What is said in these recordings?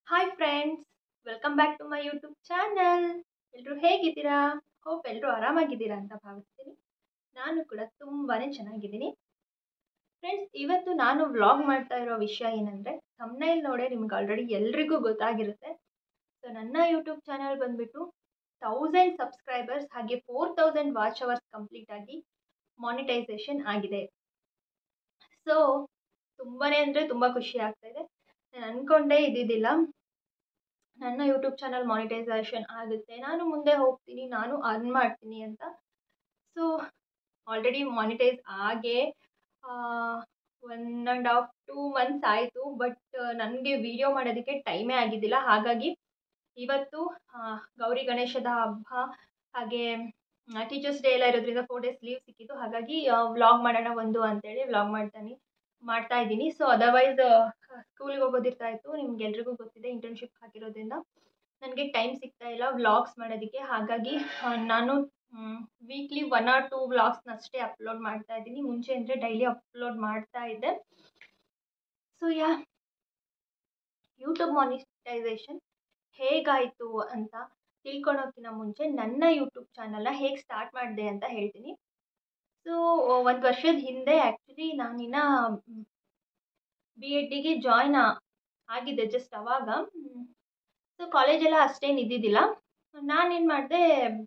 hi friends welcome back to my YouTube channel ಎಲ್ಲರೂ ಹೇಗಿದ್ದೀರಾ hope ಎಲ್ಲರೂ ಆರಾಮಾಗಿದ್ದೀರಾ ಅಂತ ಭಾವಿಸ್ತೀನಿ ನಾನು ಕೂಡ ತುಂಬಾ ಚೆನ್ನಾಗಿದ್ದೀನಿ ಫ್ರೆಂಡ್ಸ್ ಇವತ್ತು ನಾನು ವ್ಲಾಗ್ ಮಾಡ್ತಾ ಇರೋ ವಿಷಯ ಏನಂದರೆ ಥಂಬ್ನೈಲ್ ನೋಡೇ ನಿಮ್ಗೆ ಆಲ್ರೆಡಿ ಎಲ್ರಿಗೂ ಗೊತ್ತಾಗಿರುತ್ತೆ ಸೊ ನನ್ನ ಯೂಟ್ಯೂಬ್ ಚಾನಲ್ ಬಂದುಬಿಟ್ಟು ತೌಸಂಡ್ ಸಬ್ಸ್ಕ್ರೈಬರ್ಸ್ ಹಾಗೆ four thousand watch hours complete ಆಗಿ ಮಾನಿಟೈಸೇಷನ್ ಆಗಿದೆ ಸೊ ತುಂಬಾ ಅಂದರೆ ತುಂಬ ಖುಷಿ ಆಗ್ತಾ ಇದೆ ನಾನು ಅಂದ್ಕೊಂಡೇ ಇದ್ದಿದ್ದಿಲ್ಲ ನನ್ನ ಯೂಟ್ಯೂಬ್ ಚಾನಲ್ ಮಾನಿಟೈಸೇಷನ್ ಆಗುತ್ತೆ ನಾನು ಮುಂದೆ ಹೋಗ್ತೀನಿ ನಾನು ಅರ್ನ್ ಮಾಡ್ತೀನಿ ಅಂತ ಸೊ ಆಲ್ರೆಡಿ ಮಾನಿಟೈಸ್ ಆಗೇ one and half two months ಆಯಿತು ಬಟ್ ನನಗೆ ವಿಡಿಯೋ ಮಾಡೋದಕ್ಕೆ ಟೈಮೇ ಆಗಿದ್ದಿಲ್ಲ ಹಾಗಾಗಿ ಇವತ್ತು ಗೌರಿ ಗಣೇಶದ ಹಬ್ಬ ಹಾಗೆ ಟೀಚರ್ಸ್ ಡೇ ಎಲ್ಲ ಇರೋದ್ರಿಂದ ಫೋರ್ ಡೇಸ್ ಲೀವ್ ಸಿಕ್ಕಿತ್ತು ಹಾಗಾಗಿ ವ್ಲಾಗ್ ಮಾಡೋಣ ಒಂದು ಅಂತೇಳಿ ವ್ಲಾಗ್ ಮಾಡ್ತಾನೆ ಮಾಡ್ತಾ ಇದ್ದೀನಿ ಸೊ ಅದರ್ವೈಸ್ ಸ್ಕೂಲಿಗೆ ಹೋಗೋದಿರ್ತಾ ಇತ್ತು ನಿಮ್ಗೆಲ್ರಿಗೂ ಗೊತ್ತಿದೆ ಇಂಟರ್ನ್ಶಿಪ್ ಹಾಕಿರೋದ್ರಿಂದ ನನಗೆ ಟೈಮ್ ಸಿಗ್ತಾ ಇಲ್ಲ ವ್ಲಾಗ್ಸ್ ಮಾಡೋದಕ್ಕೆ ಹಾಗಾಗಿ ನಾನು ವೀಕ್ಲಿ ಒನ್ ಆರ್ ಟೂ ವ್ಲಾಗ್ಸ್ನಷ್ಟೇ ಅಪ್ಲೋಡ್ ಮಾಡ್ತಾ ಇದ್ದೀನಿ ಮುಂಚೆ ಅಂದರೆ ಡೈಲಿ ಅಪ್ಲೋಡ್ ಮಾಡ್ತಾ ಇದ್ದೆ ಸೊ ಯಾ ಯೂಟ್ಯೂಬ್ ಮಾನಿಟೈಸೇಷನ್ ಹೇಗಾಯಿತು ಅಂತ ತಿಳ್ಕೊಳೋಕ್ಕಿಂತ ಮುಂಚೆ ನನ್ನ ಯೂಟ್ಯೂಬ್ ಚಾನಲ್ನ ಹೇಗೆ ಸ್ಟಾರ್ಟ್ ಮಾಡಿದೆ ಅಂತ ಹೇಳ್ತೀನಿ ಸೊ ಒಂದು ವರ್ಷದ ಹಿಂದೆ ಆ್ಯಕ್ಚುಲಿ ನಾನಿನ್ನ ಬಿ ಎಡ್ಡಿಗೆ ಜಾಯ್ನ್ ಆಗಿದ್ದೆ ಜಸ್ಟ್ ಅವಾಗ ಸೊ ಕಾಲೇಜೆಲ್ಲ ಅಷ್ಟೇನು ಇದ್ದಿದ್ದಿಲ್ಲ ನಾನೇನು ಮಾಡಿದೆ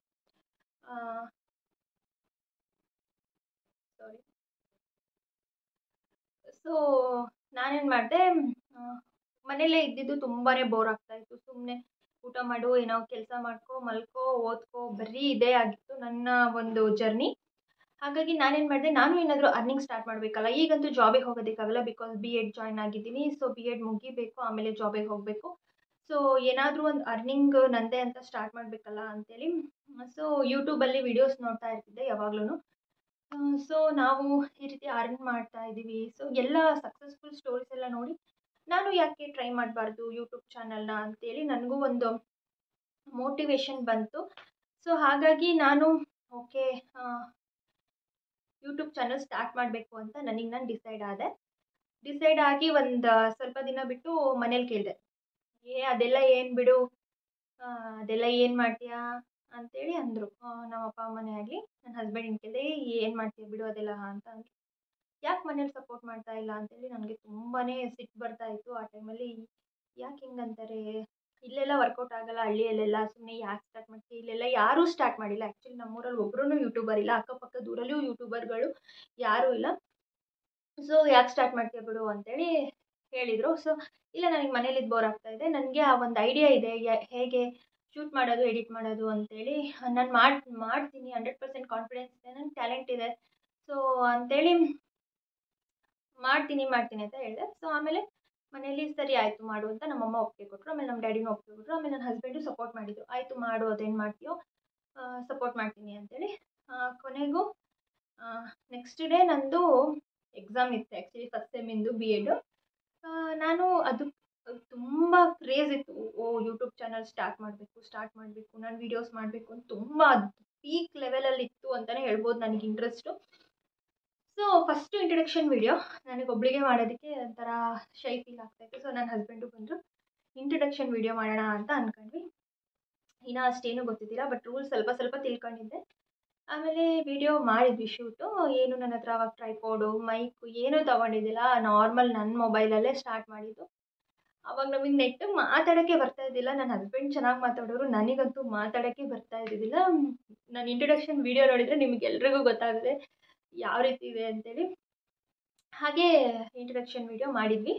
ಸಾರಿ ಸೊ ನಾನೇನು ಮಾಡಿದೆ ಮನೇಲೇ ಇದ್ದಿದ್ದು ತುಂಬಾ ಬೋರ್ ಆಗ್ತಾಯಿತ್ತು ಸುಮ್ಮನೆ ಊಟ ಮಾಡು ಏನೋ ಕೆಲಸ ಮಾಡ್ಕೊ ಮಲ್ಕೋ ಓದ್ಕೋ ಬರೀ ಇದೇ ಆಗಿತ್ತು ನನ್ನ ಒಂದು ಜರ್ನಿ ಹಾಗಾಗಿ ನಾನೇನು ಮಾಡಿದೆ ನಾನು ಏನಾದರೂ ಅರ್ನಿಂಗ್ ಸ್ಟಾರ್ಟ್ ಮಾಡಬೇಕಲ್ಲ ಈಗಂತೂ ಜಾಬಿಗೆ ಹೋಗೋದಕ್ಕಾಗಲ್ಲ ಬಿಕಾಸ್ ಬಿ ಎಡ್ ಜಾಯ್ನ್ ಆಗಿದ್ದೀನಿ ಸೊ ಬಿ ಎಡ್ ಮುಗಿಬೇಕು ಆಮೇಲೆ ಜಾಬಿಗೆ ಹೋಗಬೇಕು ಸೊ ಏನಾದರೂ ಒಂದು ಅರ್ನಿಂಗ್ ನಂದೇ ಅಂತ ಸ್ಟಾರ್ಟ್ ಮಾಡಬೇಕಲ್ಲ ಅಂತೇಳಿ ಸೊ ಯೂಟ್ಯೂಬಲ್ಲಿ ವೀಡಿಯೋಸ್ ನೋಡ್ತಾ ಇರ್ತಿದ್ದೆ ಯಾವಾಗ್ಲೂ ಸೊ ನಾವು ಈ ರೀತಿ ಅರ್ನ್ ಮಾಡ್ತಾ ಇದ್ದೀವಿ ಸೊ ಎಲ್ಲ ಸಕ್ಸಸ್ಫುಲ್ ಸ್ಟೋರೀಸ್ ಎಲ್ಲ ನೋಡಿ ನಾನು ಯಾಕೆ ಟ್ರೈ ಮಾಡಬಾರ್ದು ಯೂಟ್ಯೂಬ್ ಚಾನಲ್ನ ಅಂತೇಳಿ ನನಗೂ ಒಂದು ಮೋಟಿವೇಶನ್ ಬಂತು ಸೊ ಹಾಗಾಗಿ ನಾನು ಓಕೆ ಯೂಟ್ಯೂಬ್ ಚಾನಲ್ ಸ್ಟಾರ್ಟ್ ಮಾಡಬೇಕು ಅಂತ ನನಗೆ ನಾನು ಡಿಸೈಡ್ ಆದೆ ಡಿಸೈಡ್ ಆಗಿ ಒಂದು ಸ್ವಲ್ಪ ದಿನ ಬಿಟ್ಟು ಮನೇಲಿ ಕೇಳಿದೆ ಏ ಅದೆಲ್ಲ ಏನು ಬಿಡು ಅದೆಲ್ಲ ಏನು ಮಾಡ್ತೀಯಾ ಅಂತೇಳಿ ಅಂದರು ನಮ್ಮ ಅಪ್ಪ ಅಮ್ಮನೇ ಆಗಲಿ ನನ್ನ ಹಸ್ಬೆಂಡಿನ ಕೇಳಿದೆ ಏನು ಮಾಡ್ತೀಯ ಬಿಡು ಅದೆಲ್ಲ ಅಂತ ಅಂದರು ಯಾಕೆ ಮನೇಲಿ ಸಪೋರ್ಟ್ ಮಾಡ್ತಾ ಇಲ್ಲ ಅಂತೇಳಿ ನನಗೆ ತುಂಬಾ ಸಿಟ್ಟು ಬರ್ತಾ ಇತ್ತು ಆ ಟೈಮಲ್ಲಿ ಯಾಕೆ ಹಿಂಗಂತಾರೆ ಇಲ್ಲೆಲ್ಲ ವರ್ಕೌಟ್ ಆಗಲ್ಲ ಹಳ್ಳಿಯಲ್ಲೆಲ್ಲ ಸುಮ್ಮನೆ ಯಾಕೆ ಸ್ಟಾರ್ಟ್ ಮಾಡ್ತೀವಿ ಇಲ್ಲೆಲ್ಲ ಯಾರೂ ಸ್ಟಾರ್ಟ್ ಮಾಡಿಲ್ಲ ಆ್ಯಕ್ಚುಲಿ ನಮ್ಮೂರಲ್ಲಿ ಒಬ್ಬರೂ ಯೂಟ್ಯೂಬರ್ ಇಲ್ಲ ಅಕ್ಕಪಕ್ಕ ದೂರಲ್ಲೂ ಯೂಟ್ಯೂಬರ್ಗಳು ಯಾರೂ ಇಲ್ಲ ಸೊ ಯಾಕೆ ಸ್ಟಾರ್ಟ್ ಮಾಡ್ತೀಯ ಬಿಡು ಅಂತೇಳಿ ಹೇಳಿದರು ಸೊ ಇಲ್ಲ ನನಗೆ ಮನೇಲಿದ್ದು ಬೋರ್ ಆಗ್ತಾ ಇದೆ ನನಗೆ ಆ ಒಂದು ಐಡಿಯಾ ಇದೆ ಹೇಗೆ ಶೂಟ್ ಮಾಡೋದು ಎಡಿಟ್ ಮಾಡೋದು ಅಂತೇಳಿ ನಾನು ಮಾಡಿ ಮಾಡ್ತೀನಿ ಹಂಡ್ರೆಡ್ ಪರ್ಸೆಂಟ್ ಕಾನ್ಫಿಡೆನ್ಸ್ ಇದೆ ನನಗೆ ಟ್ಯಾಲೆಂಟ್ ಇದೆ ಸೊ ಅಂತೇಳಿ ಮಾಡ್ತೀನಿ ಮಾಡ್ತೀನಿ ಅಂತ ಹೇಳಿದೆ ಸೊ ಆಮೇಲೆ ಮನೇಲಿ ಸರಿ ಆಯಿತು ಮಾಡು ಅಂತ ನಮ್ಮಮ್ಮ ಒಪ್ಪಿಗೆ ಕೊಟ್ಟರು ಆಮೇಲೆ ನಮ್ಮ ಡ್ಯಾಡಿನೂ ಒಪ್ಪಿಗೆ ಕೊಟ್ಟರು ಆಮೇಲೆ ನನ್ನ ಹಸ್ಬೆಂಡು ಸಪೋರ್ಟ್ ಮಾಡಿದರು ಆಯಿತು ಮಾಡು ಅದೇನು ಮಾಡ್ತೀಯೋ ಸಪೋರ್ಟ್ ಮಾಡ್ತೀನಿ ಅಂತೇಳಿ ಕೊನೆಗೂ ನೆಕ್ಸ್ಟ್ ಡೇ ನಂದು ಎಕ್ಸಾಮ್ ಇತ್ತು ಆ್ಯಕ್ಚುಲಿ ಫಸ್ಟ್ ಸೆಮ್ಮಿಂದು ಬಿ ಎಡು ನಾನು ಅದು ತುಂಬ ಕ್ರೇಜ್ ಇತ್ತು ಓ ಯೂಟ್ಯೂಬ್ ಚಾನಲ್ ಸ್ಟಾರ್ಟ್ ಮಾಡಬೇಕು ಸ್ಟಾರ್ಟ್ ಮಾಡಬೇಕು ನಾನು ವೀಡಿಯೋಸ್ ಮಾಡಬೇಕು ಅಂತ ತುಂಬ ಪೀಕ್ ಲೆವೆಲಲ್ಲಿ ಇತ್ತು ಅಂತಲೇ ಹೇಳ್ಬೋದು ನನಗೆ interest so first introduction video ನನಗೆ ಒಬ್ಬಳಿಗೆ ಮಾಡೋದಕ್ಕೆ ಒಂಥರ ಶೈ ಫೀಲ್ ಆಗ್ತಾಯಿತ್ತು ಸೊ ನನ್ನ ಹಸ್ಬೆಂಡು ಬಂದರು ಇಂಟ್ರಡಕ್ಷನ್ ವಿಡಿಯೋ ಮಾಡೋಣ ಅಂತ ಅಂದ್ಕೊಂಡ್ವಿ ಇನ್ನೂ ಅಷ್ಟೇನು ಗೊತ್ತಿದ್ದಿಲ್ಲ ಬಟ್ ರೂಲ್ಸ್ ಸ್ವಲ್ಪ ಸ್ವಲ್ಪ ತಿಳ್ಕೊಂಡಿದ್ದೆ ಆಮೇಲೆ ವಿಡಿಯೋ ಮಾಡಿದ್ವಿ ಶೂಟು ಏನು ನನ್ನ ಹತ್ರ ಅವಾಗ ಟ್ರೈಪೋಡು ಮೈಕು ಏನೂ ತೊಗೊಂಡಿದ್ದಿಲ್ಲ ನಾರ್ಮಲ್ ನನ್ನ ಮೊಬೈಲಲ್ಲೇ ಸ್ಟಾರ್ಟ್ ಮಾಡಿದ್ದು ಅವಾಗ ನಮಗೆ ನೆಟ್ಟು ಮಾತಾಡೋಕ್ಕೆ ಬರ್ತಾ ಇದ್ದಿಲ್ಲ ನನ್ನ ಹಸ್ಬೆಂಡ್ ಚೆನ್ನಾಗಿ ಮಾತಾಡೋರು ನನಗಂತೂ ಮಾತಾಡೋಕ್ಕೆ ಬರ್ತಾ ಇದ್ದಿದ್ದಿಲ್ಲ ನಾನು ಇಂಟ್ರಡಕ್ಷನ್ ವಿಡಿಯೋ ನೋಡಿದರೆ ನಿಮಗೆಲ್ರಿಗೂ ಗೊತ್ತಾಗುತ್ತೆ ಯಾವ ರೀತಿ ಇದೆ ಅಂತೇಳಿ ಹಾಗೆ ಇಂಟ್ರಡಕ್ಷನ್ ವಿಡಿಯೋ ಮಾಡಿದ್ವಿ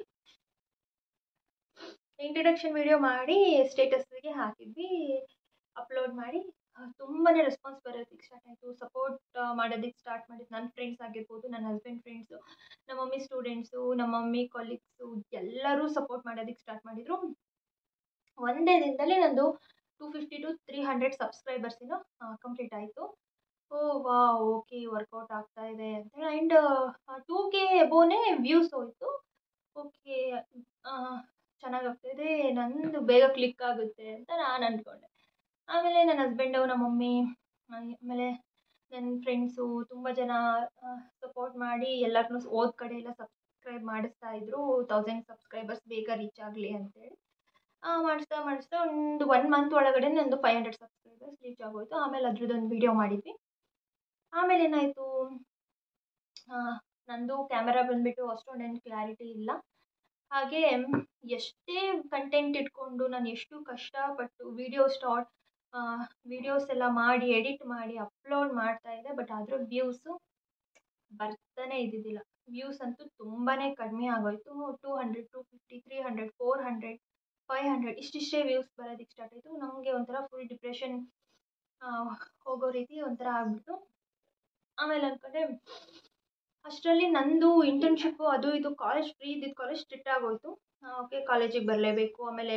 ಇಂಟ್ರಡಕ್ಷನ್ ವಿಡಿಯೋ ಮಾಡಿ ಸ್ಟೇಟಸ್ಗೆ ಹಾಕಿದ್ವಿ ಅಪ್ಲೋಡ್ ಮಾಡಿ ತುಂಬಾ ರೆಸ್ಪಾನ್ಸ್ ಬರೋದಕ್ಕೆ ಸ್ಟಾರ್ಟ್ ಆಯಿತು ಸಪೋರ್ಟ್ ಮಾಡೋದಕ್ಕೆ ಸ್ಟಾರ್ಟ್ ಮಾಡಿದ್ದು ನನ್ನ ಫ್ರೆಂಡ್ಸ್ ಆಗಿರ್ಬೋದು ನನ್ನ ಹಸ್ಬೆಂಡ್ ಫ್ರೆಂಡ್ಸು ನಮ್ಮ ಮಮ್ಮಿ ಸ್ಟೂಡೆಂಟ್ಸು ನಮ್ಮ ಮಮ್ಮಿ ಕೊಲೀಗ್ಸು ಎಲ್ಲರೂ ಸಪೋರ್ಟ್ ಮಾಡೋದಕ್ಕೆ ಸ್ಟಾರ್ಟ್ ಮಾಡಿದರು ಒಂದೇ ದಿನದಲ್ಲಿ ನಂದು two fifty to three hundred ಸಬ್ಸ್ಕ್ರೈಬರ್ಸಿನೂ ಕಂಪ್ಲೀಟ್ ಆಯಿತು ಓ ವಾ ಓಕೆ ವರ್ಕೌಟ್ ಆಗ್ತಾ ಇದೆ ಅಂತೇಳಿ ಆ್ಯಂಡ್ ಟೂ ಕೆ ಎಬೋನೇ ವ್ಯೂಸ್ ಹೋಯಿತು ಓಕೆ ಚೆನ್ನಾಗಿ ಆಗ್ತಾಯಿದೆ ನಂದು ಬೇಗ ಕ್ಲಿಕ್ ಆಗುತ್ತೆ ಅಂತ ನಾನು ಅಂದ್ಕೊಂಡೆ ಆಮೇಲೆ ನನ್ನ ಹಸ್ಬೆಂಡು ನಮ್ಮ ಮಮ್ಮಿ ಆಮೇಲೆ ನನ್ನ ಫ್ರೆಂಡ್ಸು ತುಂಬ ಜನ ಸಪೋರ್ಟ್ ಮಾಡಿ ಎಲ್ಲರನ್ನೂ ಓದ್ ಕಡೆ ಎಲ್ಲ ಸಬ್ಸ್ಕ್ರೈಬ್ ಮಾಡಿಸ್ತಾ ಇದ್ರು ತೌಸಂಡ್ ಸಬ್ಸ್ಕ್ರೈಬರ್ಸ್ ಬೇಗ ರೀಚ್ ಆಗಲಿ ಅಂತೇಳಿ ಮಾಡಿಸ್ತಾ ಮಾಡಿಸ್ತಾ ಒಂದು ಒನ್ ಮಂತ್ ಒಳಗಡೆ ನಂದು ಫೈವ್ ಹಂಡ್ರೆಡ್ ಸಬ್ಸ್ಕ್ರೈಬರ್ಸ್ ರೀಚ್ ಆಗೋಯಿತು ಆಮೇಲೆ ಅದ್ರದ್ದೊಂದು ವೀಡಿಯೋ ಮಾಡಿದ್ವಿ ಆಮೇಲೆ ಏನಾಯಿತು ನಂದು ಕ್ಯಾಮರಾ ಬಂದುಬಿಟ್ಟು ಅಷ್ಟೊಂದೇನು ಕ್ಲಾರಿಟಿ ಇಲ್ಲ ಹಾಗೆ ಎಷ್ಟೇ ಕಂಟೆಂಟ್ ಇಟ್ಕೊಂಡು ನಾನು ಎಷ್ಟು ಕಷ್ಟಪಟ್ಟು ವೀಡಿಯೋ ಸ್ಟಾರ್ಟ್ ವೀಡಿಯೋಸ್ ಎಲ್ಲ ಮಾಡಿ ಎಡಿಟ್ ಮಾಡಿ ಅಪ್ಲೋಡ್ ಮಾಡ್ತಾ ಇದ್ದೆ ಬಟ್ ಆದರೂ ವ್ಯೂಸು ಬರ್ತಾನೆ ಇದ್ದಿದ್ದಿಲ್ಲ ವ್ಯೂಸ್ ಅಂತೂ ತುಂಬಾ ಕಡಿಮೆ ಆಗೋಯಿತು two hundred two fifty three hundred four hundred five hundred ಇಷ್ಟಿಷ್ಟೇ ವ್ಯೂಸ್ ಬರೋದಕ್ಕೆ ಸ್ಟಾರ್ಟ್ ಆಯಿತು ನಮಗೆ ಒಂಥರ ಫುಲ್ ಡಿಪ್ರೆಷನ್ ಹೋಗೋ ರೀತಿ ಒಂಥರ ಆಗ್ಬಿಟ್ಟು ಆಮೇಲೆ ಅಂದ್ಕೊಂಡೆ ಅಷ್ಟರಲ್ಲಿ ನಂದು ಇಂಟರ್ನ್ಶಿಪ್ಪು ಅದು ಇದು ಕಾಲೇಜ್ ಫ್ರೀ ಇದ್ದಿದ್ದು ಕಾಲೇಜ್ ಸ್ಟ್ರಿಕ್ಟ್ ಆಗೋಯಿತು ಓಕೆ ಕಾಲೇಜಿಗೆ ಬರಲೇಬೇಕು ಆಮೇಲೆ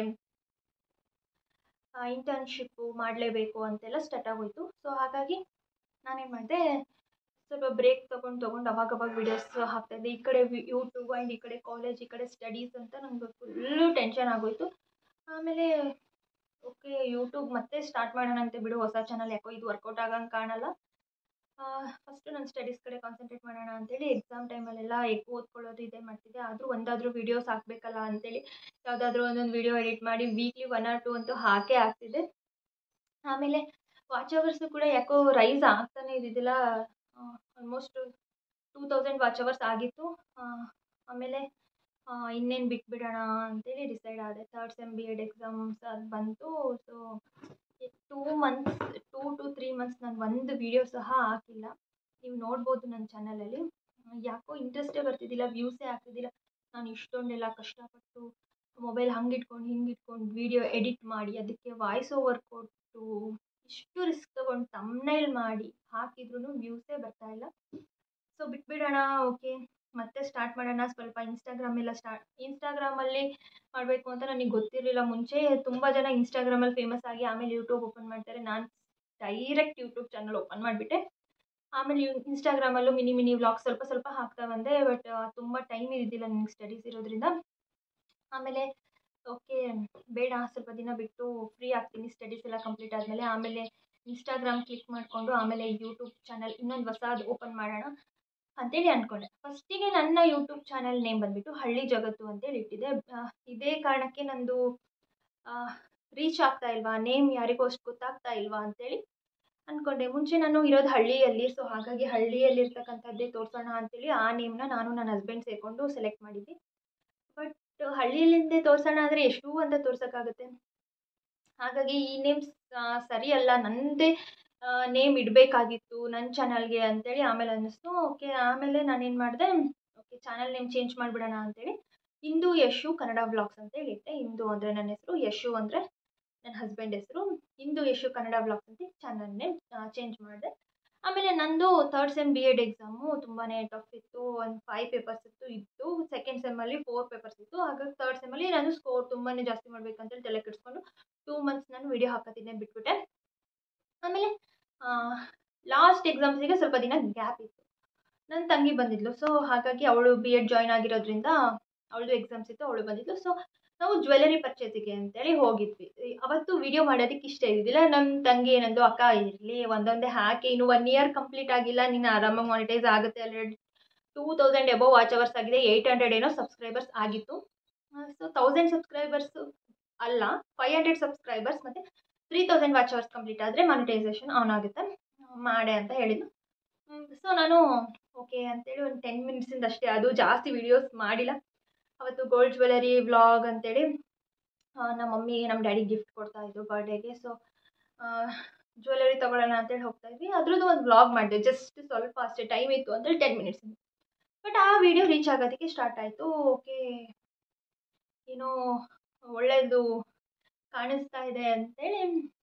ಇಂಟರ್ನ್ಶಿಪ್ಪು ಮಾಡಲೇಬೇಕು ಅಂತೆಲ್ಲ ಸ್ಟಾರ್ಟ್ ಆಗೋಯಿತು ಸೊ ಹಾಗಾಗಿ ನಾನೇನು ಮಾಡಿದೆ ಸ್ವಲ್ಪ ಬ್ರೇಕ್ ತೊಗೊಂಡು ತೊಗೊಂಡು ಅವಾಗ ಅವಾಗ ವೀಡಿಯೋಸ್ ಹಾಕ್ತಾಯಿದ್ದೆ ಈ ಕಡೆ ಯೂಟ್ಯೂಬ್ ಆ್ಯಂಡ್ ಈ ಕಡೆ ಕಾಲೇಜ್ ಈ ಕಡೆ ಸ್ಟಡೀಸ್ ಅಂತ ನನಗೆ ಫುಲ್ಲು ಟೆನ್ಷನ್ ಆಗೋಯಿತು ಆಮೇಲೆ ಓಕೆ ಯೂಟ್ಯೂಬ್ ಮತ್ತೆ ಸ್ಟಾರ್ಟ್ ಮಾಡೋಣ ಅಂತ ಬಿಡು ಹೊಸ ಚಾನಲ್ ಯಾಕೋ ಇದು ವರ್ಕೌಟ್ ಆಗಂಗೆ ಕಾಣಲ್ಲ ಫಸ್ಟು ನಾನು ಸ್ಟಡೀಸ್ ಕಡೆ ಕಾನ್ಸಂಟ್ರೇಟ್ ಮಾಡೋಣ ಅಂತೇಳಿ ಎಕ್ಸಾಮ್ ಟೈಮಲ್ಲೆಲ್ಲ ಎಗ್ ಓದ್ಕೊಳ್ಳೋದು ಇದೇ ಮಾಡ್ತಿದ್ದೆ ಆದರೂ ಒಂದಾದರೂ ವೀಡಿಯೋಸ್ ಹಾಕಬೇಕಲ್ಲ ಅಂತೇಳಿ ಯಾವುದಾದ್ರೂ ಒಂದೊಂದು ವೀಡಿಯೋ ಎಡಿಟ್ ಮಾಡಿ ವೀಕ್ಲಿ ಒನ್ ಆರ್ ಟು ಅಂತೂ ಹಾಕೇ ಆಗ್ತಿದ್ದೆ ಆಮೇಲೆ ವಾಚ್ ಅವರ್ಸು ಕೂಡ ಯಾಕೋ ರೈಸ್ ಆಗ್ತಾನೆ ಇದ್ದಿದ್ದಿಲ್ಲ almost two thousand watch hours ಆಗಿತ್ತು ಆಮೇಲೆ ಇನ್ನೇನು ಬಿಟ್ಬಿಡೋಣ ಅಂತೇಳಿ ಡಿಸೈಡ್ ಆದೆ third sem B Ed exams ಅದು ಬಂತು so two months two to three months ನಾನು ಒಂದು ವೀಡಿಯೋ ಸಹ ಹಾಕಿಲ್ಲ ನೀವು ನೋಡ್ಬೋದು ನನ್ನ ಚಾನಲಲ್ಲಿ ಯಾಕೋ ಇಂಟ್ರೆಸ್ಟೇ ಬರ್ತಿದ್ದಿಲ್ಲ ವ್ಯೂಸೇ ಆಗ್ತಿದ್ದಿಲ್ಲ ನಾನು ಇಷ್ಟೊಂದೆಲ್ಲ ಕಷ್ಟಪಟ್ಟು ಮೊಬೈಲ್ ಹಂಗೆ ಇಟ್ಕೊಂಡು ಹಿಂಗೆ ಇಟ್ಕೊಂಡು ವೀಡಿಯೋ ಎಡಿಟ್ ಮಾಡಿ ಅದಕ್ಕೆ ವಾಯ್ಸ್ ಓವರ್ ಕೊಟ್ಟು ಇಷ್ಟು ರಿಸ್ಕ್ ತೊಗೊಂಡು ತಮ್ನೈಲ್ ಮಾಡಿ ಹಾಕಿದ್ರೂ ವ್ಯೂಸೇ ಬರ್ತಾಯಿಲ್ಲ ಸೊ ಬಿಟ್ಬಿಡೋಣ ಓಕೆ ಮತ್ತೆ ಸ್ಟಾರ್ಟ್ ಮಾಡೋಣ ಸ್ವಲ್ಪ ಇನ್ಸ್ಟಾಗ್ರಾಮ್ ಎಲ್ಲ ಸ್ಟಾರ್ಟ್ ಇನ್ಸ್ಟಾಗ್ರಾಮಲ್ಲಿ ಮಾಡಬೇಕು ಅಂತ ನನಗೆ ಗೊತ್ತಿರಲಿಲ್ಲ ಮುಂಚೆ ತುಂಬ ಜನ ಇನ್ಸ್ಟಾಗ್ರಾಮಲ್ಲಿ ಫೇಮಸ್ ಆಗಿ ಆಮೇಲೆ ಯೂಟ್ಯೂಬ್ ಓಪನ್ ಮಾಡ್ತಾರೆ ನಾನು ಡೈರೆಕ್ಟ್ ಯೂಟ್ಯೂಬ್ ಚಾನಲ್ ಓಪನ್ ಮಾಡಿಬಿಟ್ಟೆ ಆಮೇಲೆ ಇನ್ಸ್ಟಾಗ್ರಾಮಲ್ಲೂ ಮಿನಿ ಮಿನಿ ವ್ಲಾಗ್ ಸ್ವಲ್ಪ ಸ್ವಲ್ಪ ಹಾಕ್ತಾ ಬಂದೆ ಬಟ್ ತುಂಬ ಟೈಮ್ ಇದ್ದಿದ್ದಿಲ್ಲ ನನಗೆ ಸ್ಟಡೀಸ್ ಇರೋದ್ರಿಂದ ಆಮೇಲೆ ಓಕೆ ಬೇಡ ಸ್ವಲ್ಪ ದಿನ ಬಿಟ್ಟು ಫ್ರೀ ಆಗ್ತೀನಿ ಸ್ಟಡೀಸ್ ಎಲ್ಲ ಕಂಪ್ಲೀಟ್ ಆದಮೇಲೆ ಆಮೇಲೆ ಇನ್ಸ್ಟಾಗ್ರಾಮ್ ಕ್ಲಿಕ್ ಮಾಡಿಕೊಂಡು ಆಮೇಲೆ ಯೂಟ್ಯೂಬ್ ಚಾನಲ್ ಇನ್ನೊಂದು ಹೊಸದು ಓಪನ್ ಮಾಡೋಣ ಅಂತೇಳಿ ಅಂದ್ಕೊಂಡೆ ಫಸ್ಟಿಗೆ ನನ್ನ ಯೂಟ್ಯೂಬ್ ಚಾನಲ್ ನೇಮ್ ಬಂದುಬಿಟ್ಟು ಹಳ್ಳಿ ಜಗತ್ತು ಅಂತೇಳಿ ಇಟ್ಟಿದ್ದೆ ಇದೇ ಕಾರಣಕ್ಕೆ ನಂದು ರೀಚ್ ಆಗ್ತಾ ಇಲ್ವಾ ನೇಮ್ ಯಾರಿಗೂ ಅಷ್ಟು ಗೊತ್ತಾಗ್ತಾ ಇಲ್ವಾ ಅಂತೇಳಿ ಅಂದ್ಕೊಂಡೆ ಮುಂಚೆ ನಾನು ಇರೋದು ಹಳ್ಳಿಯಲ್ಲಿ ಸೊ ಹಾಗಾಗಿ ಹಳ್ಳಿಯಲ್ಲಿರ್ತಕ್ಕಂಥದ್ದೇ ತೋರಿಸೋಣ ಅಂತೇಳಿ ಆ ನೇಮ್ನ ನಾನು ನನ್ನ ಹಸ್ಬೆಂಡ್ ಸೇರಿಕೊಂಡು ಸೆಲೆಕ್ಟ್ ಮಾಡಿದ್ದೆ ಬಟ್ ಹಳ್ಳಿಯಲ್ಲಿಂದೇ ತೋರಿಸೋಣ ಅಂದರೆ ಎಷ್ಟು ಅಂತ ತೋರ್ಸೋಕ್ಕಾಗುತ್ತೆ ಹಾಗಾಗಿ ಈ ನೇಮ್ ಸರಿ ಅಲ್ಲ ನನ್ನದೇ ನೇಮ್ ಇಡಬೇಕಾಗಿತ್ತು ನನ್ನ ಚಾನಲ್ಗೆ ಅಂತೇಳಿ ಆಮೇಲೆ ಅನ್ನಿಸ್ತು ಓಕೆ ಆಮೇಲೆ ನಾನೇನು ಮಾಡಿದೆ ಓಕೆ ಚಾನಲ್ ನೇಮ್ ಚೇಂಜ್ ಮಾಡಿಬಿಡೋಣ ಅಂತೇಳಿ ಇಂದು ಯಶು ಕನ್ನಡ ವ್ಲಾಗ್ಸ್ ಅಂತೇಳಿ ಇಟ್ಟೆ ಇಂದು ಅಂದರೆ ನನ್ನ ಹೆಸರು ಯಶು ಅಂದರೆ ನನ್ನ ಹಸ್ಬೆಂಡ್ ಹೆಸರು ಇಂದು ಯಶು ಕನ್ನಡ ವ್ಲಾಗ್ಸ್ ಅಂತ ಚಾನಲ್ ನೇಮ್ ಚೇಂಜ್ ಮಾಡಿದೆ ಆಮೇಲೆ ನಂದು third sem B Ed exam ತುಂಬಾ ಟಫ್ ಇತ್ತು ಒಂದು ಫೈವ್ ಪೇಪರ್ಸ್ ಇತ್ತು ಇತ್ತು ಸೆಕೆಂಡ್ ಸೆಮ್ಮಲ್ಲಿ ಫೋರ್ ಪೇಪರ್ಸ್ ಇತ್ತು ಹಾಗಾಗಿ ಥರ್ಡ್ ಸೆಮ್ಮಲ್ಲಿ ನಾನು ಸ್ಕೋರ್ ತುಂಬಾ ಜಾಸ್ತಿ ಮಾಡಬೇಕಂತೇಳಿ ತಲೆ ಕೆಡಿಸ್ಕೊಂಡು ಟೂ ಮಂತ್ಸ್ ನಾನು ವೀಡಿಯೋ ಹಾಕೋತಿದ್ದೆ ಬಿಟ್ಬಿಟ್ಟೆ ಆಮೇಲೆ ಲಾಸ್ಟ್ ಎಕ್ಸಾಮ್ಸಿಗೆ ಸ್ವಲ್ಪ ದಿನ ಗ್ಯಾಪ್ ಇತ್ತು ನನ್ನ ತಂಗಿ ಬಂದಿದ್ಲು ಸೊ ಹಾಗಾಗಿ ಅವಳು ಬಿ ಎಡ್ ಜಾಯ್ನ್ ಆಗಿರೋದ್ರಿಂದ ಅವಳದು ಎಕ್ಸಾಮ್ಸ್ ಇತ್ತು ಅವಳು ಬಂದಿದ್ಲು ಸೊ ನಾವು ಜ್ಯುವೆಲರಿ ಪರ್ಚೇಸಿಗೆ ಅಂತೇಳಿ ಹೋಗಿದ್ವಿ ಅವತ್ತು ವಿಡಿಯೋ ಮಾಡೋದಕ್ಕೆ ಇಷ್ಟ ಇದ್ದಿದ್ದಿಲ್ಲ ನಮ್ಮ ತಂಗಿ ಏನಂದು ಅಕ್ಕ ಇರಲಿ ಒಂದೊಂದೇ ಹಾಕಿ ಇನ್ನು ಒನ್ ಇಯರ್ ಕಂಪ್ಲೀಟ್ ಆಗಿಲ್ಲ ನೀನು ಆರಾಮಾಗಿ ಮಾನಿಟೈಸ್ ಆಗುತ್ತೆ already two thousand above watch hours ಆಗಿದೆ ಏಯ್ಟ್ ಹಂಡ್ರೆಡ್ ಏನೋ ಸಬ್ಸ್ಕ್ರೈಬರ್ಸ್ ಆಗಿತ್ತು ಸೊ ತೌಸಂಡ್ ಸಬ್ಸ್ಕ್ರೈಬರ್ಸು ಅಲ್ಲ ಫೈವ್ ಹಂಡ್ರೆಡ್ ಸಬ್ಸ್ಕ್ರೈಬರ್ಸ್ ಮತ್ತು three thousand watch hours complete ಆದರೆ ಮಾನಿಟೈಸೇಷನ್ ಆನ್ ಆಗುತ್ತೆ ಮಾಡೆ ಅಂತ ಹೇಳಿದ್ದು ಸೊ ನಾನು ಓಕೆ ಅಂತೇಳಿ ಒಂದು ಟೆನ್ ಮಿನಿಟ್ಸಿಂದ ಅಷ್ಟೇ ಅದು ಜಾಸ್ತಿ ವೀಡಿಯೋಸ್ ಮಾಡಿಲ್ಲ ಅವತ್ತು ಗೋಲ್ಡ್ ಜ್ಯುವೆಲರಿ ವ್ಲಾಗ್ ಅಂತೇಳಿ ನಮ್ಮ ಮಮ್ಮಿ ನಮ್ಮ ಡ್ಯಾಡಿ ಗಿಫ್ಟ್ ಕೊಡ್ತಾಯಿದ್ರು ಬರ್ಡೇಗೆ ಸೊ ಜ್ಯುವೆಲರಿ ತೊಗೊಳ್ಳೋಣ ಅಂತೇಳಿ ಹೋಗ್ತಾ ಇದ್ವಿ ಅದ್ರದ್ದು ಒಂದು ವ್ಲಾಗ್ ಮಾಡಿದೆ ಜಸ್ಟ್ ಸ್ವಲ್ಪ ಅಷ್ಟೇ ಟೈಮ್ ಇತ್ತು ಅಂತೇಳಿ ಟೆನ್ ಮಿನಿಟ್ಸ್ ಬಟ್ ಆ ವಿಡಿಯೋ ರೀಚ್ ಆಗೋದಕ್ಕೆ ಸ್ಟಾರ್ಟ್ ಆಯಿತು ಓಕೆ ಏನೋ ಒಳ್ಳೆಯದು ಕಾಣಿಸ್ತಾ ಇದೆ ಅಂತೇಳಿ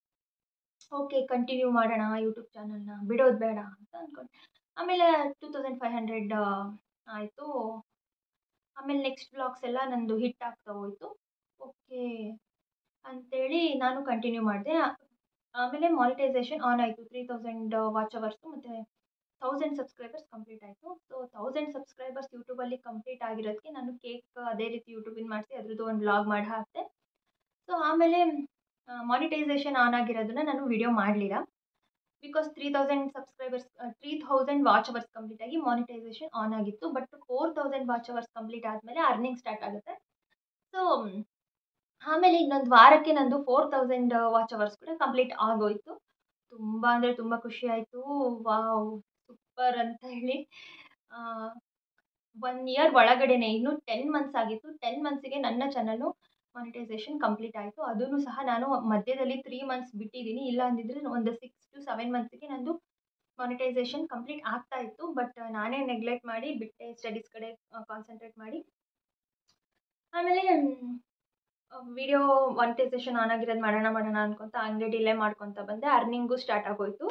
ಓಕೆ ಕಂಟಿನ್ಯೂ ಮಾಡೋಣ ಯೂಟ್ಯೂಬ್ ಚಾನಲ್ನ ಬಿಡೋದು ಬೇಡ ಅಂತ ಅಂದ್ಕೊಂಡೆ ಆಮೇಲೆ ಟೂ ತೌಸಂಡ್ ಫೈವ್ ಹಂಡ್ರೆಡ್ ಆಯಿತು ಆಮೇಲೆ ನೆಕ್ಸ್ಟ್ ಬ್ಲಾಗ್ಸ್ ಎಲ್ಲ ನಂದು ಹಿಟ್ ಆಗ್ತಾ ಹೋಯಿತು ಓಕೆ ಅಂತೇಳಿ ನಾನು ಕಂಟಿನ್ಯೂ ಮಾಡಿದೆ ಆಮೇಲೆ ಮಾನಿಟೈಸೇಷನ್ ಆನ್ ಆಯಿತು ತ್ರೀ ತೌಸಂಡ್ ವಾಚ್ ಅವರ್ಸು ಮತ್ತು ತೌಸಂಡ್ ಸಬ್ಸ್ಕ್ರೈಬರ್ಸ್ ಕಂಪ್ಲೀಟ್ ಆಯಿತು ಸೊ ತೌಸಂಡ್ ಸಬ್ಸ್ಕ್ರೈಬರ್ಸ್ ಯೂಟ್ಯೂಬಲ್ಲಿ ಕಂಪ್ಲೀಟ್ ಆಗಿರೋದಕ್ಕೆ ನಾನು ಕೇಕ್ ಅದೇ ರೀತಿ ಯೂಟ್ಯೂಬಿನ ಮಾಡಿಸಿ ಅದ್ರದ್ದು ಒಂದು ವ್ಲಾಗ್ ಮಾಡಿ ಹಾಕಿದೆ ಸೊ ಆಮೇಲೆ ಮಾನಿಟೈಸೇಷನ್ ಆನ್ ಆಗಿರೋದನ್ನ ನಾನು ವಿಡಿಯೋ ಮಾಡಲಿಲ್ಲ because three thousand subscribers three thousand watch hours complete ಆಗಿ ಮಾನಿಟೈಸೇಷನ್ ಆನ್ ಆಗಿತ್ತು but four thousand watch hours complete ಆದಮೇಲೆ ಅರ್ನಿಂಗ್ ಸ್ಟಾರ್ಟ್ ಆಗುತ್ತೆ ಸೊ ಆಮೇಲೆ ಇನ್ನೊಂದು ವಾರಕ್ಕೆ ನಂದು ಫೋರ್ ತೌಸಂಡ್ ವಾಚ್ ಅವರ್ಸ್ ಕೂಡ ಕಂಪ್ಲೀಟ್ ಆಗೋಯಿತು ತುಂಬ ಅಂದರೆ ತುಂಬ ಖುಷಿ ಆಯಿತು ವಾವ್ ಸೂಪರ್ ಅಂತ ಹೇಳಿ ಒನ್ ಇಯರ್ ಒಳಗಡೆನೆ ಇನ್ನೂ ಟೆನ್ ಮಂತ್ಸ್ ಆಗಿತ್ತು ಟೆನ್ ಮಂತ್ಸಿಗೆ ನನ್ನ ಚಾನಲ್ಲು ಮಾನಿಟೈಸೇಷನ್ ಕಂಪ್ಲೀಟ್ ಆಯಿತು ಅದನ್ನು ಸಹ ನಾನು ಮಧ್ಯದಲ್ಲಿ ತ್ರೀ ಮಂತ್ಸ್ ಬಿಟ್ಟಿದ್ದೀನಿ ಇಲ್ಲ ಅಂದಿದ್ರೆ ಒಂದು ಸಿಕ್ಸ್ ಟು ಸೆವೆನ್ ಮಂತ್ಸಿಗೆ ನಂದು ಮಾನಿಟೈಸೇಷನ್ ಕಂಪ್ಲೀಟ್ ಆಗ್ತಾ ಇತ್ತು ಬಟ್ ನಾನೇ ನೆಗ್ಲೆಕ್ಟ್ ಮಾಡಿ ಬಿಟ್ಟೆ ಸ್ಟಡೀಸ್ ಕಡೆ ಕಾನ್ಸಂಟ್ರೇಟ್ ಮಾಡಿ ಆಮೇಲೆ ವಿಡಿಯೋ ಮಾನಿಟೈಸೇಷನ್ ಆನ್ ಆಗಿರೋದು ಮಾಡೋಣ ಮಾಡೋಣ ಅನ್ಕೊತ ಹಂಗೆ ಡಿಲೇ ಮಾಡ್ಕೊತ ಬಂದೆ ಅರ್ನಿಂಗು ಸ್ಟಾರ್ಟ್ ಆಗೋಯ್ತು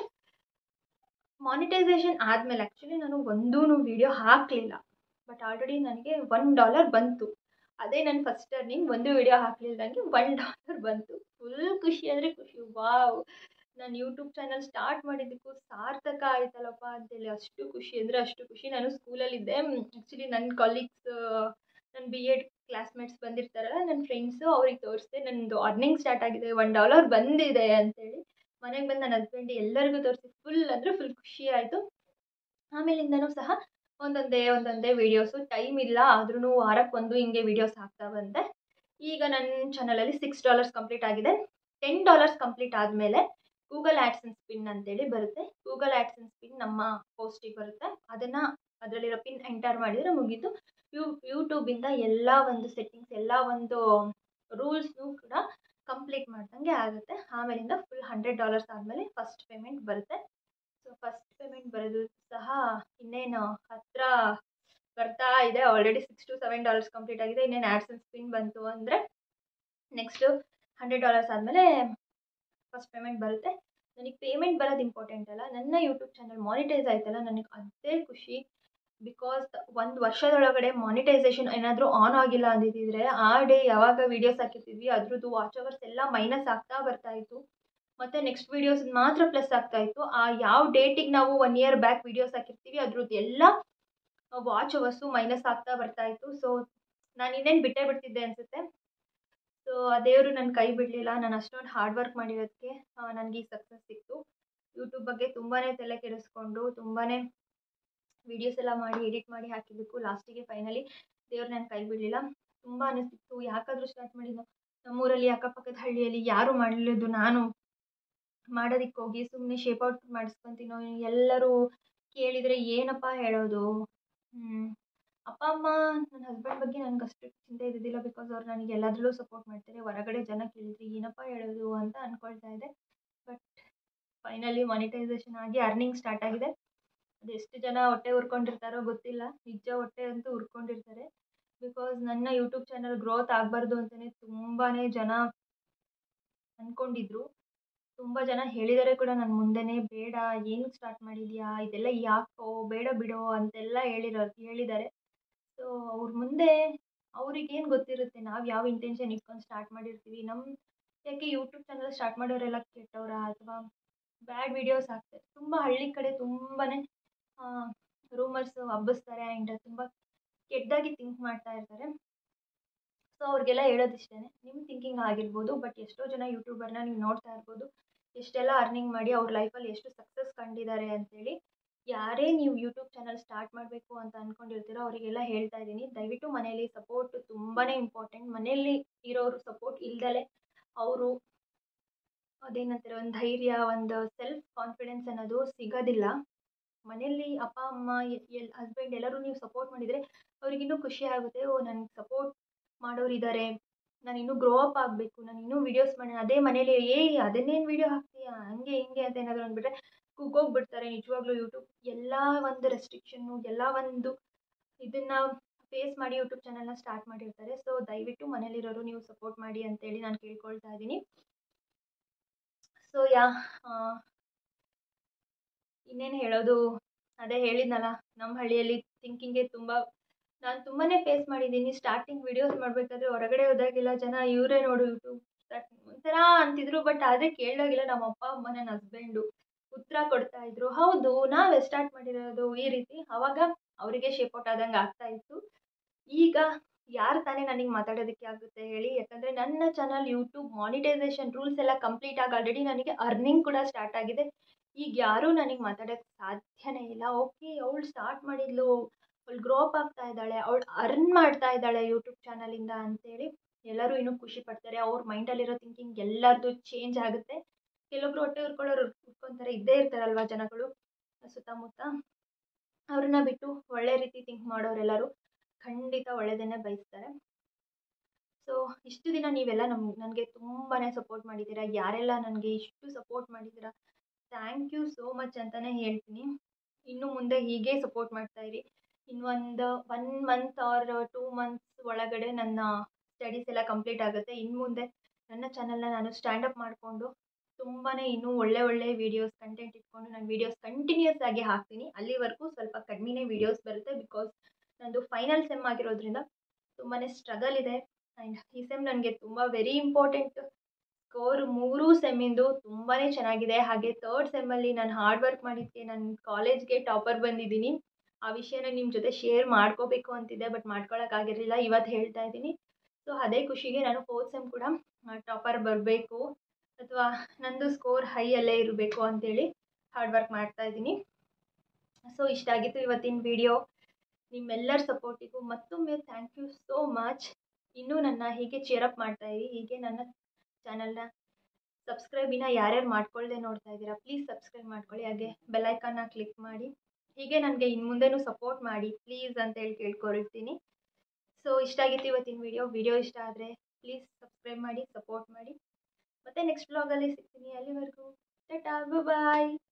ಮಾನಿಟೈಸೇಷನ್ ಆದಮೇಲೆ ಆ್ಯಕ್ಚುಲಿ ನಾನು ಒಂದೂ ವೀಡಿಯೋ ಹಾಕಲಿಲ್ಲ ಬಟ್ ಆಲ್ರೆಡಿ ನನಗೆ ಒನ್ ಡಾಲರ್ ಬಂತು ಅದೇ ನನ್ನ ಫಸ್ಟ್ ಅರ್ನಿಂಗ್ ಒಂದು ವೀಡಿಯೋ ಹಾಕಲಿಲ್ದಂಗೆ ಒನ್ ಡಾಲರ್ ಬಂತು ಫುಲ್ ಖುಷಿ ಅಂದರೆ ಖುಷಿ ವಾವ್ ನಾನು ಯೂಟ್ಯೂಬ್ ಚಾನಲ್ ಸ್ಟಾರ್ಟ್ ಮಾಡಿದ್ದಕ್ಕೂ ಸಾರ್ಥಕ ಆಯ್ತಲ್ಲಪ್ಪ ಅಂತೇಳಿ ಅಷ್ಟು ಖುಷಿ ಅಂದರೆ ಅಷ್ಟು ಖುಷಿ ನಾನು ಸ್ಕೂಲಲ್ಲಿದ್ದೆ ಆ್ಯಕ್ಚುಲಿ ನನ್ನ ಕಾಲೀಗ್ಸ್ ನನ್ನ ಬಿ ಎಡ್ ಕ್ಲಾಸ್ಮೇಟ್ಸ್ ಬಂದಿರ್ತಾರಲ್ಲ ನನ್ನ ಫ್ರೆಂಡ್ಸು ಅವ್ರಿಗೆ ತೋರಿಸಿದೆ ನನ್ನದು ಅರ್ನಿಂಗ್ ಸ್ಟಾರ್ಟ್ ಆಗಿದೆ ಒನ್ ಡಾಲರ್ ಬಂದಿದೆ ಅಂತೇಳಿ ಮನೆಗೆ ಬಂದು ನನ್ನ ಹಸ್ಬೆಂಡ್ ಎಲ್ಲರಿಗೂ ತೋರಿಸಿ ಫುಲ್ ಅಂದರೆ ಫುಲ್ ಖುಷಿ ಆಯಿತು ಆಮೇಲಿಂದನೂ ಸಹ ಒಂದೊಂದೇ ಒಂದೊಂದೇ ವೀಡಿಯೋಸು ಟೈಮ್ ಇಲ್ಲ ಆದ್ರೂ ವಾರಕ್ಕೊಂದು ಹಿಂಗೆ ವೀಡಿಯೋಸ್ ಹಾಕ್ತಾ ಬಂದೆ ಈಗ ನನ್ನ ಚಾನಲಲ್ಲಿ ಸಿಕ್ಸ್ ಡಾಲರ್ಸ್ ಕಂಪ್ಲೀಟ್ ಆಗಿದೆ ಟೆನ್ ಡಾಲರ್ಸ್ ಕಂಪ್ಲೀಟ್ ಆದಮೇಲೆ ಗೂಗಲ್ ಆ್ಯಡ್ಸನ್ಸ್ ಪಿನ್ ಅಂತೇಳಿ ಬರುತ್ತೆ ಗೂಗಲ್ ಆ್ಯಡ್ಸನ್ಸ್ ಪಿನ್ ನಮ್ಮ ಪೋಸ್ಟಿಗೆ ಬರುತ್ತೆ ಅದನ್ನು ಅದರಲ್ಲಿರೋ ಪಿನ್ ಎಂಟರ್ ಮಾಡಿದರೆ ಮುಗೀತು ಯೂ ಯೂಟ್ಯೂಬಿಂದ ಎಲ್ಲ ಒಂದು ಸೆಟ್ಟಿಂಗ್ಸ್ ಎಲ್ಲ ಒಂದು ರೂಲ್ಸ್ನು ಕೂಡ ಕಂಪ್ಲೀಟ್ ಮಾಡ್ದಂಗೆ ಆಗುತ್ತೆ ಆಮೇಲಿಂದ ಫುಲ್ ಹಂಡ್ರೆಡ್ ಡಾಲರ್ಸ್ ಆದಮೇಲೆ ಫಸ್ಟ್ ಪೇಮೆಂಟ್ ಬರುತ್ತೆ ಸೊ ಫಸ್ಟ್ ಪೇಮೆಂಟ್ ಬರೋದು ಸಹ ಇನ್ನೇನು ಹತ್ತಿರ ಬರ್ತಾ ಇದೆ already six to seven dollars complete ಆಗಿದೆ ಇನ್ನೇನು ಆ್ಯಡ್ಸನ್ಸ್ ಪಿನ್ ಬಂತು ಅಂದರೆ ನೆಕ್ಸ್ಟು ಹಂಡ್ರೆಡ್ ಡಾಲರ್ಸ್ ಆದಮೇಲೆ ಫಸ್ಟ್ ಪೇಮೆಂಟ್ ಬರುತ್ತೆ ನನಗೆ ಪೇಮೆಂಟ್ ಬರೋದು ಇಂಪಾರ್ಟೆಂಟ್ ಅಲ್ಲ ನನ್ನ ಯೂಟ್ಯೂಬ್ ಚಾನಲ್ ಮಾನಿಟೈಸ್ ಆಯ್ತಲ್ಲ ನನಗೆ ಅದೇ ಖುಷಿ ಬಿಕಾಸ್ ಒಂದು ವರ್ಷದೊಳಗಡೆ ಮಾನಿಟೈಸೇಷನ್ ಏನಾದರೂ ಆನ್ ಆಗಿಲ್ಲ ಅಂದಿದ್ದಿದ್ರೆ ಆ ಡೇ ಯಾವಾಗ ವೀಡಿಯೋಸ್ ಹಾಕಿರ್ತಿದ್ವಿ ಅದ್ರದ್ದು ವಾಚ್ ಅವರ್ಸ್ ಎಲ್ಲ ಮೈನಸ್ ಆಗ್ತಾ ಬರ್ತಾ ಇತ್ತು ಮತ್ತು ನೆಕ್ಸ್ಟ್ ವೀಡಿಯೋಸ್ ಮಾತ್ರ ಪ್ಲಸ್ ಆಗ್ತಾ ಇತ್ತು ಆ ಯಾವ ಡೇಟಿಗೆ ನಾವು ಒನ್ ಇಯರ್ ಬ್ಯಾಕ್ ವೀಡಿಯೋಸ್ ಹಾಕಿರ್ತೀವಿ ಅದ್ರದ್ದು ಎಲ್ಲ ವಾಚ್ ಅವರ್ಸು ಮೈನಸ್ ಆಗ್ತಾ ಬರ್ತಾ ಇತ್ತು ಸೊ ನಾನು ಇನ್ನೇನು ಬಿಟ್ಟೇ ಬಿಡ್ತಿದ್ದೆ ಅನಿಸುತ್ತೆ ಸೊ ಆ ದೇವರು ನನ್ನ ಕೈ ಬಿಡಲಿಲ್ಲ ನಾನು ಅಷ್ಟೊಂದು ಹಾರ್ಡ್ ವರ್ಕ್ ಮಾಡಿರೋದಕ್ಕೆ ನನಗೆ ಈ ಸಕ್ಸಸ್ ಸಿಕ್ತು ಯೂಟ್ಯೂಬ್ ಬಗ್ಗೆ ತುಂಬಾ ತಲೆ ಕೆಡಿಸ್ಕೊಂಡು ತುಂಬಾ ವೀಡಿಯೋಸ್ ಎಲ್ಲ ಮಾಡಿ ಎಡಿಟ್ ಮಾಡಿ ಹಾಕಿದ್ದಕ್ಕೂ ಲಾಸ್ಟಿಗೆ ಫೈನಲಿ ದೇವ್ರು ನನ್ನ ಕೈ ಬಿಡಲಿಲ್ಲ ತುಂಬ ಅನಿಸ್ತಿತ್ತು ಯಾಕಾದರೂ ಸ್ಟಾರ್ಟ್ ಮಾಡಿದ್ದು ನಮ್ಮೂರಲ್ಲಿ ಅಕ್ಕಪಕ್ಕದ ಹಳ್ಳಿಯಲ್ಲಿ ಯಾರು ಮಾಡಲಿದ್ದು ನಾನು ಮಾಡೋದಕ್ಕೆ ಹೋಗಿ ಸುಮ್ಮನೆ ಶೇಪ್ ಔಟ್ ಮಾಡಿಸ್ಕೊತೀನೋ ಎಲ್ಲರೂ ಕೇಳಿದರೆ ಏನಪ್ಪ ಹೇಳೋದು ಅಪ್ಪ ಅಮ್ಮ ನನ್ನ ಹಸ್ಬೆಂಡ್ ಬಗ್ಗೆ ನನಗೆ ಅಷ್ಟು ಚಿಂತೆ ಇದ್ದಿದ್ದಿಲ್ಲ ಬಿಕಾಸ್ ಅವ್ರು ನನಗೆ ಎಲ್ಲದರಲ್ಲೂ ಸಪೋರ್ಟ್ ಮಾಡ್ತಾರೆ ಹೊರಗಡೆ ಜನ ಕೇಳಿದರೆ ಏನಪ್ಪ ಹೇಳೋದು ಅಂತ ಅಂದ್ಕೊಳ್ತಾ ಇದ್ದೆ ಬಟ್ ಫೈನಲಿ ಮಾನಿಟೈಸೇಷನ್ ಆಗಿ ಅರ್ನಿಂಗ್ ಸ್ಟಾರ್ಟ್ ಆಗಿದೆ ಅದೆಷ್ಟು ಜನ ಹೊಟ್ಟೆ ಉರ್ಕೊಂಡಿರ್ತಾರೋ ಗೊತ್ತಿಲ್ಲ ನಿಜ ಹೊಟ್ಟೆ ಅಂತೂ ಉರ್ಕೊಂಡಿರ್ತಾರೆ ಬಿಕಾಸ್ ನನ್ನ ಯೂಟ್ಯೂಬ್ ಚಾನಲ್ ಗ್ರೋತ್ ಆಗಬಾರ್ದು ಅಂತಲೇ ತುಂಬಾ ಜನ ಅಂದ್ಕೊಂಡಿದ್ರು ತುಂಬ ಜನ ಹೇಳಿದ್ದಾರೆ ಕೂಡ ನನ್ನ ಮುಂದೆನೇ ಬೇಡ ಏನಕ್ಕೆ ಸ್ಟಾರ್ಟ್ ಮಾಡಿದ್ಯಾ ಇದೆಲ್ಲ ಯಾಕೋ ಬೇಡ ಬಿಡೋ ಅಂತೆಲ್ಲ ಹೇಳಿರೋ ಹೇಳಿದ್ದಾರೆ ಸೊ ಅವ್ರ ಮುಂದೆ ಅವ್ರಿಗೇನು ಗೊತ್ತಿರುತ್ತೆ ನಾವು ಯಾವ ಇಂಟೆನ್ಷನ್ ಇಟ್ಕೊಂಡು ಸ್ಟಾರ್ಟ್ ಮಾಡಿರ್ತೀವಿ ನಮ್ಮ ಯಾಕೆ ಯೂಟ್ಯೂಬ್ ಚಾನಲ್ ಸ್ಟಾರ್ಟ್ ಮಾಡೋರೆಲ್ಲ ಕೆಟ್ಟವರಾ ಅಥವಾ ಬ್ಯಾಡ್ ವೀಡಿಯೋಸ್ ಹಾಕ್ತಾರೆ ತುಂಬ ಹಳ್ಳಿ ಕಡೆ ತುಂಬಾ ರೂಮರ್ಸು ಹಬ್ಬಿಸ್ತಾರೆ ಆ್ಯಂಡ್ ತುಂಬ ಕೆಟ್ಟದಾಗಿ ಥಿಂಕ್ ಮಾಡ್ತಾ ಇರ್ತಾರೆ ಸೊ ಅವ್ರಿಗೆಲ್ಲ ಹೇಳೋದಿಷ್ಟೇ ನಿಮ್ಮ ಥಿಂಕಿಂಗ್ ಆಗಿರ್ಬೋದು ಬಟ್ ಎಷ್ಟೋ ಜನ ಯೂಟ್ಯೂಬರ್ನ ನೀವು ನೋಡ್ತಾ ಇರ್ಬೋದು ಎಷ್ಟೆಲ್ಲ ಅರ್ನಿಂಗ್ ಮಾಡಿ ಅವ್ರ ಲೈಫಲ್ಲಿ ಎಷ್ಟು ಸಕ್ಸಸ್ ಕಂಡಿದ್ದಾರೆ ಅಂತೇಳಿ ಯಾರೇ ನೀವು ಯೂಟ್ಯೂಬ್ ಚಾನಲ್ ಸ್ಟಾರ್ಟ್ ಮಾಡಬೇಕು ಅಂತ ಅಂದ್ಕೊಂಡಿರ್ತೀರೋ ಅವರಿಗೆಲ್ಲ ಹೇಳ್ತಾ ಇದ್ದೀನಿ ದಯವಿಟ್ಟು ಮನೆಯಲ್ಲಿ ಸಪೋರ್ಟ್ ತುಂಬಾ ಇಂಪಾರ್ಟೆಂಟ್ ಮನೆಯಲ್ಲಿ ಇರೋರು ಸಪೋರ್ಟ್ ಇಲ್ದಲೆ ಅವರು ಅದೇನಂತಾರೆ ಒಂದು ಧೈರ್ಯ ಒಂದು ಸೆಲ್ಫ್ ಕಾನ್ಫಿಡೆನ್ಸ್ ಅನ್ನೋದು ಸಿಗೋದಿಲ್ಲ ಮನೆಯಲ್ಲಿ ಅಪ್ಪ ಅಮ್ಮ ಎಲ್ ಹಸ್ಬೆಂಡ್ ಎಲ್ಲರೂ ನೀವು ಸಪೋರ್ಟ್ ಮಾಡಿದರೆ ಅವ್ರಿಗಿನ್ನೂ ಖುಷಿ ಆಗುತ್ತೆ ಓ ನನಗೆ ಸಪೋರ್ಟ್ ಮಾಡೋರು ಇದ್ದಾರೆ ನಾನು ಇನ್ನೂ ಗ್ರೋ ಅಪ್ ಆಗಬೇಕು ನಾನು ಇನ್ನೂ ವೀಡಿಯೋಸ್ ಮಾಡೋಣ ಅದೇ ಮನೇಲಿ ಏಯ್ ಅದನ್ನೇನು ವೀಡಿಯೋ ಹಾಕ್ತೀಯಾ ಹಂಗೆ ಹಿಂಗೆ ಅಂತ ಏನಾದರೂ ಅಂದ್ಬಿಟ್ರೆ ಕುಗ್ಗೋಗ್ಬಿಡ್ತಾರೆ ನಿಜವಾಗ್ಲೂ ಯೂಟ್ಯೂಬ್ ಎಲ್ಲ ಒಂದು ರೆಸ್ಟ್ರಿಕ್ಷನ್ನು ಎಲ್ಲ ಒಂದು ಇದನ್ನು ಫೇಸ್ ಮಾಡಿ ಯೂಟ್ಯೂಬ್ ಚಾನಲ್ನ ಸ್ಟಾರ್ಟ್ ಮಾಡಿರ್ತಾರೆ ಸೊ ದಯವಿಟ್ಟು ಮನೇಲಿರೋರು ನೀವು ಸಪೋರ್ಟ್ ಮಾಡಿ ಅಂತೇಳಿ ನಾನು ಕೇಳ್ಕೊಳ್ತಾ ಇದ್ದೀನಿ ಸೊ ಯಾ ಇನ್ನೇನು ಹೇಳೋದು ಅದೇ ಹೇಳಿದ್ನಲ್ಲ ನಮ್ಮ ಹಳ್ಳಿಯಲ್ಲಿ ಥಿಂಕಿಂಗೇ ತುಂಬ ನಾನು ತುಂಬಾ ಫೇಸ್ ಮಾಡಿದ್ದೀನಿ ಸ್ಟಾರ್ಟಿಂಗ್ ವೀಡಿಯೋಸ್ ಮಾಡಬೇಕಾದ್ರೆ ಹೊರಗಡೆ ಹೋದಾಗೆಲ್ಲ ಜನ ಇವರೇ ನೋಡು ಯೂಟ್ಯೂಬ್ ಸ್ಟಾರ್ಟ್ ಒಂಥರ ಅಂತಿದ್ರು ಬಟ್ ಆದರೆ ಕೇಳೋಗಿಲ್ಲ ನಮ್ಮ ಅಪ್ಪ ಅಮ್ಮ ನನ್ನ ಹಸ್ಬೆಂಡು ಉತ್ತರ ಕೊಡ್ತಾ ಇದ್ರು ಹೌದು ನಾವೇ ಸ್ಟಾರ್ಟ್ ಮಾಡಿರೋದು ಈ ರೀತಿ ಆವಾಗ ಅವರಿಗೆ ಶೇಪೌಟ್ ಆದಂಗೆ ಆಗ್ತಾ ಇತ್ತು ಈಗ ಯಾರು ತಾನೇ ನನಗೆ ಮಾತಾಡೋದಕ್ಕೆ ಆಗುತ್ತೆ ಹೇಳಿ ಯಾಕಂದರೆ ನನ್ನ ಚಾನಲ್ ಯೂಟ್ಯೂಬ್ ಮಾನಿಟೈಸೇಷನ್ ರೂಲ್ಸ್ ಎಲ್ಲ ಕಂಪ್ಲೀಟ್ ಆಗಿ ಆಲ್ರೆಡಿ ನನಗೆ ಅರ್ನಿಂಗ್ ಕೂಡ ಸ್ಟಾರ್ಟ್ ಆಗಿದೆ ಈಗ ಯಾರೂ ನನಗೆ ಮಾತಾಡೋಕ್ಕೆ ಸಾಧ್ಯನೇ ಇಲ್ಲ ಓಕೆ ಅವಳು ಸ್ಟಾರ್ಟ್ ಮಾಡಿದ್ಲು ಅವಳು ಗ್ರೋ ಅಪ್ ಆಗ್ತಾ ಇದ್ದಾಳೆ ಅವಳು ಅರ್ನ್ ಮಾಡ್ತಾ ಇದ್ದಾಳೆ ಯೂಟ್ಯೂಬ್ ಚಾನಲಿಂದ ಅಂತೇಳಿ ಎಲ್ಲರೂ ಇನ್ನೂ ಖುಷಿ ಪಡ್ತಾರೆ ಅವ್ರ ಮೈಂಡಲ್ಲಿರೋ ಥಿಂಕಿಂಗ್ ಎಲ್ಲರದ್ದು ಚೇಂಜ್ ಆಗುತ್ತೆ ಕೆಲವೊಬ್ರು ಹೊಟ್ಟೆ ಉರ್ಕೊಳ್ಳೋರು ಉರ್ಕೊತಾರೆ ಇದ್ದೇ ಇರ್ತಾರಲ್ವ ಜನಗಳು ಸುತ್ತಮುತ್ತ ಅವ್ರನ್ನ ಬಿಟ್ಟು ಒಳ್ಳೆ ರೀತಿ ಥಿಂಕ್ ಮಾಡೋರೆಲ್ಲರೂ ಖಂಡಿತ ಒಳ್ಳೆಯದನ್ನೇ ಬಯಸ್ತಾರೆ ಸೊ ಇಷ್ಟು ದಿನ ನೀವೆಲ್ಲ ನಮ್ ನನಗೆ ತುಂಬಾ ಸಪೋರ್ಟ್ ಮಾಡಿದ್ದೀರಾ ಯಾರೆಲ್ಲ ನನಗೆ ಇಷ್ಟು ಸಪೋರ್ಟ್ ಮಾಡಿದ್ದೀರಾ ಥ್ಯಾಂಕ್ ಯು ಸೋ ಮಚ್ ಅಂತಲೇ ಹೇಳ್ತೀನಿ ಇನ್ನು ಮುಂದೆ ಹೀಗೆ ಸಪೋರ್ಟ್ ಮಾಡ್ತಾಯಿರಿ ಇನ್ನೊಂದು one month or two months ಒಳಗಡೆ ನನ್ನ ಸ್ಟಡೀಸ್ ಎಲ್ಲ ಕಂಪ್ಲೀಟ್ ಆಗುತ್ತೆ ಇನ್ನು ಮುಂದೆ ನನ್ನ ಚಾನಲ್ನ ನಾನು ಸ್ಟ್ಯಾಂಡಪ್ ಮಾಡಿಕೊಂಡು ತುಂಬಾ ಇನ್ನೂ ಒಳ್ಳೆ ಒಳ್ಳೆ ವೀಡಿಯೋಸ್ ಕಂಟೆಂಟ್ ಇಟ್ಕೊಂಡು ನಾನು ವೀಡಿಯೋಸ್ ಕಂಟಿನ್ಯೂಸ್ ಆಗಿ ಹಾಕ್ತೀನಿ ಅಲ್ಲಿವರೆಗೂ ಸ್ವಲ್ಪ ಕಡಿಮೆನೇ ವೀಡಿಯೋಸ್ ಬರುತ್ತೆ ಬಿಕಾಸ್ ನಂದು ಫೈನಲ್ ಸೆಮ್ ಆಗಿರೋದ್ರಿಂದ ತುಂಬಾ ಸ್ಟ್ರಗಲ್ ಇದೆ ಆ್ಯಂಡ್ ಈ ಸೆಮ್ ನನಗೆ ತುಂಬ ವೆರಿ ಇಂಪಾರ್ಟೆಂಟ್ ಸ್ಕೋರ್ ಮೂರೂ ಸೆಮ್ಮಿಂದು ತುಂಬಾ ಚೆನ್ನಾಗಿದೆ ಹಾಗೆ ತರ್ಡ್ ಸೆಮ್ಮಲ್ಲಿ ನಾನು ಹಾರ್ಡ್ ವರ್ಕ್ ಮಾಡಿದ್ದಕ್ಕೆ ನನ್ನ ಕಾಲೇಜ್ಗೆ ಟಾಪರ್ ಬಂದಿದ್ದೀನಿ ಆ ವಿಷಯನ ನಿಮ್ಮ ಜೊತೆ ಶೇರ್ ಮಾಡ್ಕೋಬೇಕು ಅಂತಿದ್ದೆ ಬಟ್ ಮಾಡ್ಕೊಳಕ್ಕಾಗಿರಲಿಲ್ಲ ಇವತ್ತು ಹೇಳ್ತಾ ಇದ್ದೀನಿ ಸೊ ಅದೇ ಖುಷಿಗೆ ನಾನು ಫೋರ್ತ್ ಸೆಮ್ ಕೂಡ ಟಾಪರ್ ಬರಬೇಕು ಅಥವಾ ನಂದು ಸ್ಕೋರ್ ಹೈಯಲ್ಲೇ ಇರಬೇಕು ಅಂತೇಳಿ ಹಾರ್ಡ್ ವರ್ಕ್ ಮಾಡ್ತಾ ಇದ್ದೀನಿ ಸೊ ಇಷ್ಟ ಆಗಿತ್ತು ಇವತ್ತಿನ ವಿಡಿಯೋ ನಿಮ್ಮೆಲ್ಲರ ಸಪೋರ್ಟಿಗೂ ಮತ್ತೊಮ್ಮೆ ಥ್ಯಾಂಕ್ ಯು ಸೋ ಮಚ್ ಇನ್ನೂ ನನ್ನ ಹೀಗೆ ಚೇರಪ್ ಮಾಡ್ತಾಯಿರಿ ಹೀಗೆ ನನ್ನ ಚಾನಲ್ನ ಸಬ್ಸ್ಕ್ರೈಬಿನ ಯಾರ್ಯಾರು ಮಾಡ್ಕೊಳ್ಳದೆ ನೋಡ್ತಾ ಇದ್ದೀರಾ ಪ್ಲೀಸ್ ಸಬ್ಸ್ಕ್ರೈಬ್ ಮಾಡ್ಕೊಳ್ಳಿ ಹಾಗೆ ಬೆಲ್ಲೈಕನ್ನ ಕ್ಲಿಕ್ ಮಾಡಿ ಹೀಗೆ ನನಗೆ ಇನ್ನು ಮುಂದೆನೂ ಸಪೋರ್ಟ್ ಮಾಡಿ ಪ್ಲೀಸ್ ಅಂತೇಳಿ ಕೇಳ್ಕೊಳ್ತೀನಿ ಸೊ ಇಷ್ಟ ಆಗಿತ್ತು ಇವತ್ತಿನ ವಿಡಿಯೋ ವಿಡಿಯೋ ಇಷ್ಟ ಆದರೆ ಪ್ಲೀಸ್ ಸಬ್ಸ್ಕ್ರೈಬ್ ಮಾಡಿ ಸಪೋರ್ಟ್ ಮಾಡಿ ಮತ್ತು ನೆಕ್ಸ್ಟ್ ಬ್ಲಾಗಲ್ಲಿ ಸಿಗ್ತೀನಿ ಅಲ್ಲಿವರೆಗೂ ಟಾಟಾ ಬಾಯ್